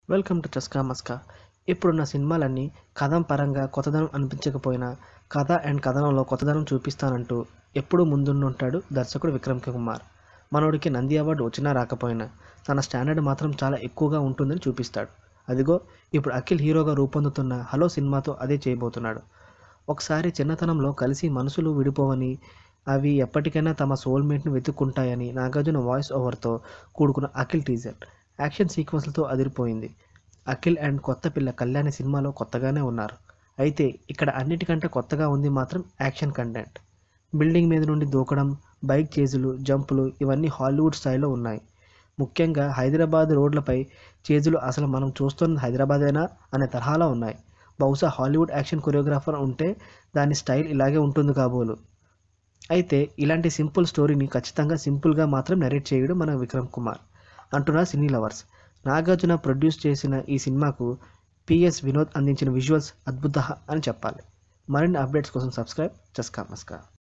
welcome to చస్కా మస్కా ఇప్పుడున్న సినిమాలన్నీ కథం పరంగా కొత్తదనం అనిపించకపోయినా కథ అండ్ కథనంలో కొత్తదనం చూపిస్తానంటూ ఎప్పుడూ ముందుంటాడు దర్శకుడు విక్రమ్ కుమార్ మనోడికి నంది అవార్డు వచ్చినా రాకపోయినా తన స్టాండర్డ్ మాత్రం చాలా ఎక్కువగా ఉంటుందని చూపిస్తాడు అదిగో ఇప్పుడు అఖిల్ హీరోగా రూపొందుతున్న హలో సినిమాతో అదే చేయబోతున్నాడు ఒకసారి చిన్నతనంలో కలిసి మనసులు విడిపోవని అవి ఎప్పటికైనా తమ సోల్మేట్ను వెతుక్కుంటాయని నాగార్జున వాయిస్ ఓవర్తో కూడుకున్న అఖిల్ టీజర్ యాక్షన్ సీక్వెన్స్లతో అదిరిపోయింది అఖిల్ అండ్ కొత్త పిల్ల కళ్యాణి సినిమాలో కొత్తగానే ఉన్నారు అయితే ఇక్కడ అన్నిటికంటే కొత్తగా ఉంది మాత్రం యాక్షన్ కంటెంట్ బిల్డింగ్ మీద నుండి దూకడం బైక్ చేజులు జంపులు ఇవన్నీ హాలీవుడ్ స్థాయిలో ఉన్నాయి ముఖ్యంగా హైదరాబాద్ రోడ్లపై చేజులు అసలు మనం చూస్తున్న హైదరాబాదేనా అనే తరహాలో ఉన్నాయి బహుశా హాలీవుడ్ యాక్షన్ కొరియోగ్రాఫర్ ఉంటే దాని స్టైల్ ఇలాగే ఉంటుంది కాబోలు అయితే ఇలాంటి సింపుల్ స్టోరీని ఖచ్చితంగా సింపుల్గా మాత్రం నెరేట్ చేయడం మన విక్రమ్ కుమార్ అంటున్నారు సినీ లవర్స్ నాగార్జున ప్రొడ్యూస్ చేసిన ఈ సినిమాకు పిఎస్ వినోద్ అందించిన విజువల్స్ అద్భుత అని చెప్పాలి మరిన్ని అప్డేట్స్ కోసం సబ్స్క్రైబ్ చస్కా మస్కా